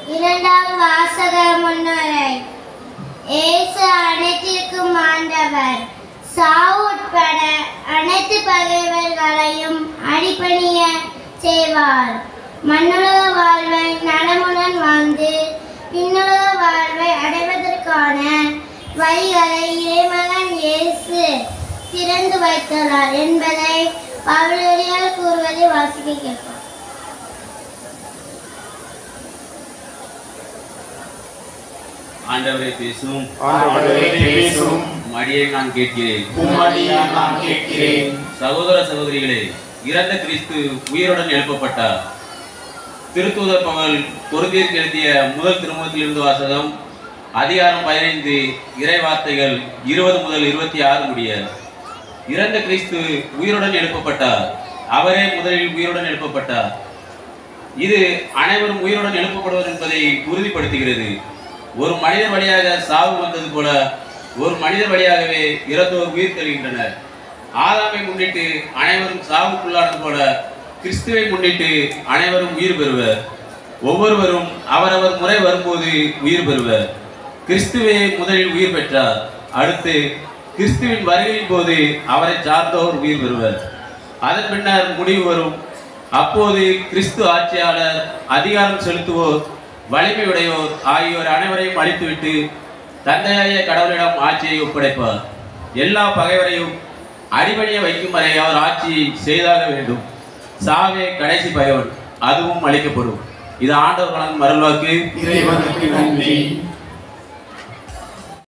இரண்டாம் வாசக முன்னுரை இயேசு அனைத்திற்கும் ஆண்டவர் சாவு உட்பட அனைத்து பகைவர்களையும் அடிபணிய செய்வார் மண்ணுலக வாழ்வை நலமுடன் வாழ்ந்து விண்ணுலக வாழ்வை அடைவதற்கான வழிகளை இறைமகன் இயேசு திறந்து வைத்துள்ளார் என்பதை பவுலடியால் கூறுவதை வாசிக்க கேட்போம் ஆண்டவரை பேசும் ஆண்டவரே பேசும் மடியை நான் கேட்கிறேன் உம்மடியா நான் கேட்கிறேன் சகோதர சகோதரிகளே இறந்த கிறிஸ்து உயிருடன் எழுப்பப்பட்டார் திருத்தூதர் பகல் பொருந்தீர்க்கு எழுதிய முதல் திருமுகத்திலிருந்து வாசகம் அதிகாரம் பதினைந்து இறை வார்த்தைகள் இருபது முதல் இருபத்தி ஆறு முடிய இறந்த கிறிஸ்து உயிருடன் எழுப்பப்பட்டார் அவரே முதலில் உயிருடன் எழுப்பப்பட்டார் இது அனைவரும் உயிருடன் எழுப்பப்படுவர் என்பதை உறுதிப்படுத்துகிறது ஒரு மனிதர் வழியாக சாவு வந்தது போல ஒரு மனிதர் வழியாகவே இறந்தோர் உயிர் தருகின்றனர் ஆதாமை முன்னிட்டு அனைவரும் சாவுக்குள்ளானது போல கிறிஸ்துவை முன்னிட்டு அனைவரும் உயிர் பெறுவர் ஒவ்வொருவரும் அவரவர் முறை வரும்போது உயிர் பெறுவர் கிறிஸ்துவே முதலில் உயிர் பெற்றார் அடுத்து கிறிஸ்துவின் வருகையின் போது அவரை சார்ந்தோர் உயிர் பெறுவர் அதன் பின்னர் முடிவு வரும் அப்போது கிறிஸ்து ஆட்சியாளர் அதிகாரம் செலுத்துவோர் வலிமையுடையோர் ஆகியோர் அனைவரையும் அழித்துவிட்டு தந்தையாகிய கடவுளிடம் ஆட்சியை ஒப்படைப்பார் எல்லா பகைவரையும் அடிபணிய வைக்கும் வரை அவர் ஆட்சி செய்தாக வேண்டும் சாவே கடைசி பகைவன் அதுவும் அளிக்கப்படும் இது ஆண்டவர் வழங்கும் மரல்வாக்கு இறைவனுக்கு நன்றி